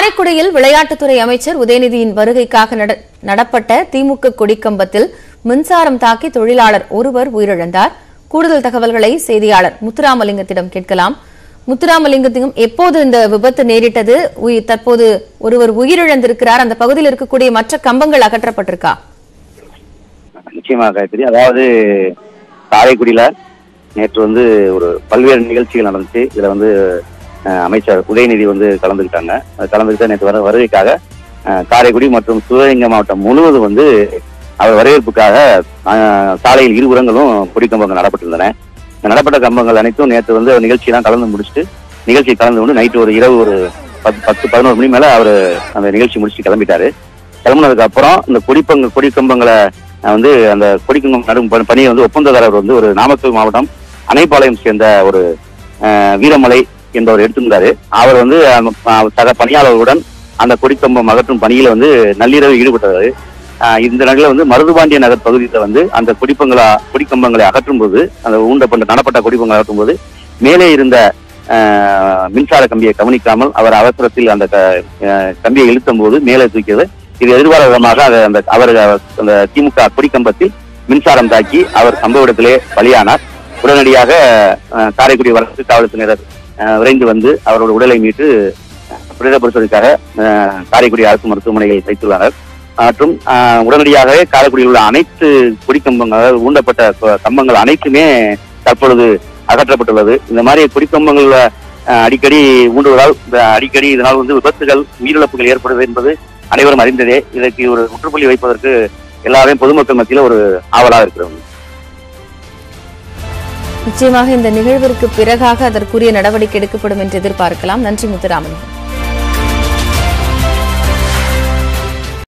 காரைக்குடியில் விளையாட்டுத்துறை அமைச்சர் உதயநிதியின் வருகைக்காக நட- நடப்பட்ட திமுக கொடிக்கம்பத்தில் மின்சாரம் தாக்கி தொழிலாளர் ஒருவர் உயிரிழந்தார் கூடுதல் தகவல்களை செய்தியாளர் முத்துராமலிங்கத்திடம் கேட்கலாம் முத்துராமலிங்கத்திடம் எப்போது இந்த விபத்து நேரிட்டது உயி- தற்போது ஒருவர் உயிரிழந்திருக்கிறார் அந்த பகுதியில் இருக்கக்கூடிய மற்ற கம்பங்கள் அகற்றப்பட்டிருக்கா நிச்சயமாக காயத்ரி அதாவது காரைக்குடியில நேற்று வந்து ஒரு பல்வேறு நிகழ்ச்சிகள் நடந்துச்சு இதுல வந்து அஹ், அமைச்சர் உதயநிதி வந்து கலந்துக்கிட்டாங்க அது கலந்துக்கிட்ட நேற்று வர வருகைக்காக அஹ், காரைக்குடி மற்றும் சிவகங்கை மாவட்டம் முழுவதும் வந்து அவர் வரவேற்புக்காக அஹ், சாலையில் இருபுறங்களும் கொடிக்கம்பங்கள் நடப்பட்டிருந்தன இந்த நடப்பட்ட கம்பங்கள் அனைத்தும் நேற்று வந்து அவர் நிகழ்ச்சியெல்லாம் கலந்து முடிச்சுட்டு நிகழ்ச்சி கலந்து கொண்டு நைட்டு ஒரு இரவு ஒரு பத்து பத்து பதினோரு மணி மேல அவர் அந்த நிகழ்ச்சி முடிச்சுட்டு கிளம்பிட்டாரு கிளம்புனதுக்கு அப்புறம் இந்த கொடிப்பங்க கொடிக்கம்பங்களை அஹ், வந்து அந்த கொடிக்கம்பம் நடும் பணி- பணியை வந்து ஒப்பந்ததாரர் வந்து ஒரு நாமக்கல் மாவட்டம் அணைப்பாளையம் சேர்ந்த ஒரு அஹ், வீரமலை என்பவர் எடுத்திருந்தாரு அவர் வந்து அந்த, அஹ், சக பணியாளர்களுடன் அந்த கொடிக்கம்பம் அகற்றும் பணியில வந்து நள்ளிரவு ஈடுபட்டவர் அஹ், இந்த நிலையில வந்து மருதுபாண்டிய நகர் பகுதியில் வந்து அந்த கொடிப்பங்களா கொடிக்கம்பங்களை அகற்றும் போது அந்த ஊண்டப்பட்ட நடப்பட்ட கொடிப்பங்களை அகற்றும் போது மேலே இருந்த அஹ், மின்சார கம்பியை கவனிக்காமல் அவர் அவசரத்தில் அந்த க- அஹ், கம்பியை இழுத்தும் போது மேலே தூக்கியது இது எதிர்பாராத விதமாக அது அந்த அவர் அந்த திமுக கொடிக்கம்பத்தில் மின்சாரம் தாக்கி அவர் சம்பவ இடத்திலே பலியானார் உடனடியாக அஹ், காரைக்குடி வடக்கு காவல்துறையினர் அஹ், விரைந்து வந்து அவரோட உடலை மீட்டு அஹ், பிரேத பரிசோதனைக்காக அஹ், காரைக்குடி அரசு மருத்துவமனையில் வைத்துள்ளனர் மற்றும் அஹ், உடனடியாகவே காரைக்குடியில் உள்ள அனைத்து கொடிக்கம்பங்கள் அதாவது ஊண்டப்பட்ட கொ- கம்பங்கள் அனைத்துமே தற்பொழுது அகற்றப்பட்டுள்ளது இந்த மாதிரி கொடிக்கம்பங்கள்ல அஹ், அடிக்கடி ஊண்டுவதால் இந்த அடிக்கடி இதனால் வந்து விபத்துகள் உயிரிழப்புகள் ஏற்படுவது என்பது அனைவரும் அறிந்ததே இதற்கு ஒரு முற்றுப்புள்ளி வைப்பதற்கு எல்லாரையும் பொதுமக்கள் மத்தியில் ஒரு ஆவலாக இருக்கிறது நிச்சயமாக இந்த நிகழ்விற்கு பிறகாக அதற்குரிய நடவடிக்கை எடுக்கப்படும் என்று எதிர்பார்க்கலாம் நன்றி முத்துராமலிங்கம்